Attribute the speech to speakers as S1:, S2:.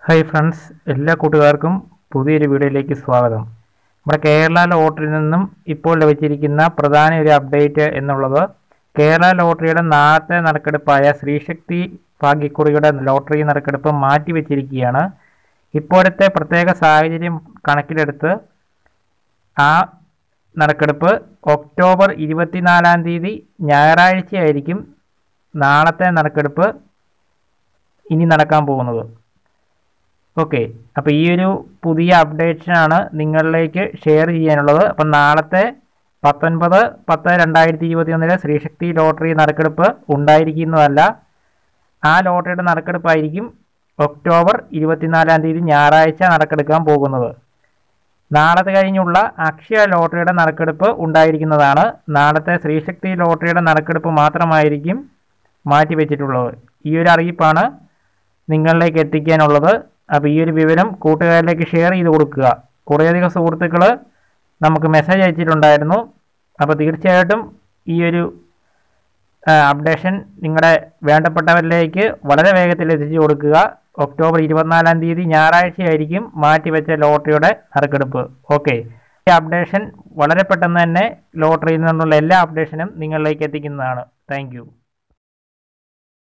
S1: hi friends എല്ലാ കൂട്ടുകാർക്കും പുതിയൊരു വീഡിയോയിലേക്ക് സ്വാഗതം നമ്മുടെ കേരള ലോട്ടറിയിൽ നിന്നും ഇപ്പോൾ ലഭിച്ചിരിക്കുന്ന പ്രധാന ഒരു അപ്ഡേറ്റ് എന്നുള്ളത് കേരള ലോട്ടറിയുടെ നാളത്തെ നറുക്കെടുപ്പായ ശ്രീശക്തി ഭാഗ്യക്കുറിയുടെ ലോട്ടറി നറുക്കെടുപ്പ് മാറ്റിവെച്ചിരിക്കുകയാണ് ഇപ്പോഴത്തെ പ്രത്യേക സാഹചര്യം കണക്കിലെടുത്ത് ആ നറുക്കെടുപ്പ് ഒക്ടോബർ ഇരുപത്തിനാലാം തീയതി ഞായറാഴ്ചയായിരിക്കും നാളത്തെ നറുക്കെടുപ്പ് ഇനി നടക്കാൻ പോകുന്നത് ഓക്കെ അപ്പോൾ ഈ ഒരു പുതിയ അപ്ഡേഷനാണ് നിങ്ങളിലേക്ക് ഷെയർ ചെയ്യാനുള്ളത് അപ്പം നാളത്തെ പത്തൊൻപത് പത്ത് രണ്ടായിരത്തി ഇരുപത്തി ഒന്നിലെ ശ്രീശക്തി ലോട്ടറി നറുക്കെടുപ്പ് ഉണ്ടായിരിക്കുന്നതല്ല ആ ലോട്ടറിയുടെ നറുക്കെടുപ്പായിരിക്കും ഒക്ടോബർ ഇരുപത്തിനാലാം തീയതി ഞായറാഴ്ച നറുക്കെടുക്കാൻ പോകുന്നത് നാളത്തെ കഴിഞ്ഞുള്ള അക്ഷയ ലോട്ടറിയുടെ നറുക്കെടുപ്പ് ഉണ്ടായിരിക്കുന്നതാണ് നാളത്തെ ശ്രീശക്തി ലോട്ടറിയുടെ നറുക്കെടുപ്പ് മാത്രമായിരിക്കും മാറ്റിവെച്ചിട്ടുള്ളത് ഈ ഒരു അറിയിപ്പാണ് നിങ്ങളിലേക്ക് എത്തിക്കാനുള്ളത് അപ്പോൾ ഈ ഒരു വിവരം കൂട്ടുകാരിലേക്ക് ഷെയർ ചെയ്ത് കൊടുക്കുക കുറേയധികം സുഹൃത്തുക്കൾ നമുക്ക് മെസ്സേജ് അയച്ചിട്ടുണ്ടായിരുന്നു അപ്പോൾ തീർച്ചയായിട്ടും ഈ ഒരു അപ്ഡേഷൻ നിങ്ങളുടെ വേണ്ടപ്പെട്ടവരിലേക്ക് വളരെ വേഗത്തിൽ എത്തിച്ചു കൊടുക്കുക ഒക്ടോബർ ഇരുപത്തിനാലാം തീയതി ഞായറാഴ്ചയായിരിക്കും മാറ്റിവെച്ച ലോട്ടറിയുടെ നറുക്കെടുപ്പ് ഓക്കെ ഈ അപ്ഡേഷൻ വളരെ പെട്ടെന്ന് തന്നെ ലോട്ടറിയിൽ നിന്നുള്ള എല്ലാ അപ്ഡേഷനും നിങ്ങളിലേക്ക് എത്തിക്കുന്നതാണ് താങ്ക്